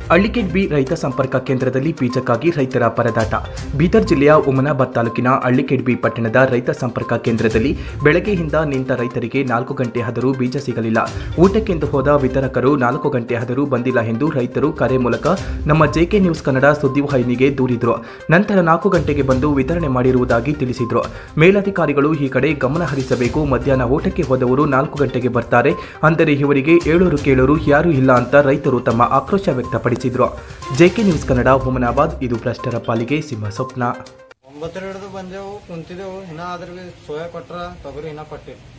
ಹಳ್ಳಿಕೆಡ್ B ರೈತ ಸಂಪರ್ಕ ಕೇಂದ್ರದಲ್ಲಿ ಬೀಜಕ್ಕಾಗಿ ರೈತರ ಪರದಾಟ ಬೀದರ್ ಜಿಲ್ಲೆಯ ಉಮನಾಬಾದ್ ತಾಲೂಕಿನ ಹಳ್ಳಿಕೆಡ್ ಬಿ ಪಟ್ಟಣದ ರೈತ ಸಂಪರ್ಕ ಕೇಂದ್ರದಲ್ಲಿ ಬೆಳಗ್ಗೆಯಿಂದ ನಿಂತ ರೈತರಿಗೆ ನಾಲ್ಕು ಗಂಟೆ ಆದರೂ ಬೀಜ ಸಿಗಲಿಲ್ಲ ಊಟಕ್ಕೆಂದು ಹೋದ ವಿತರಕರು ನಾಲ್ಕು ಗಂಟೆ ಆದರೂ ಬಂದಿಲ್ಲ ಎಂದು ರೈತರು ಕರೆ ಮೂಲಕ ನಮ್ಮ ಜೆಕೆ ನ್ಯೂಸ್ ಕನ್ನಡ ಸುದ್ದಿವಾಹಿನಿಗೆ ದೂರಿದ್ರು ನಂತರ ನಾಲ್ಕು ಗಂಟೆಗೆ ಬಂದು ವಿತರಣೆ ಮಾಡಿರುವುದಾಗಿ ತಿಳಿಸಿದ್ರು ಮೇಲಧಿಕಾರಿಗಳು ಈ ಕಡೆ ಗಮನ ಹರಿಸಬೇಕು ಮಧ್ಯಾಹ್ನ ಊಟಕ್ಕೆ ಹೋದವರು ನಾಲ್ಕು ಗಂಟೆಗೆ ಬರ್ತಾರೆ ಅಂದರೆ ಇವರಿಗೆ ಏಳೂರು ಕೇಳೂರು ಯಾರೂ ಇಲ್ಲ ಅಂತ ರೈತರು ತಮ್ಮ ಆಕ್ರೋಶ ವ್ಯಕ್ತಪಡಿಸಿದ್ರು ಜೆಕೆ ನ್ಯೂಸ್ ಕನ್ನಡ ಹುಮನಾಬಾದ್ ಇದು ಭ್ರಷ್ಟರ ಪಾಲಿಗೆ ಸಿಂಹ ಸ್ವಪ್ನ ಒಂಬತ್ತರ ಹಿಡಿದು ಬಂದೆವು ಕುಂತಿದ್ದೆವು ಇನ್ನ ಅದ್ರ ಬಿ ಸೋಯಾ ಕೊಟ್ರ ತೊಗರಿ ಇನ್ನ ಕೊಟ್ಟಿಲ್ಲ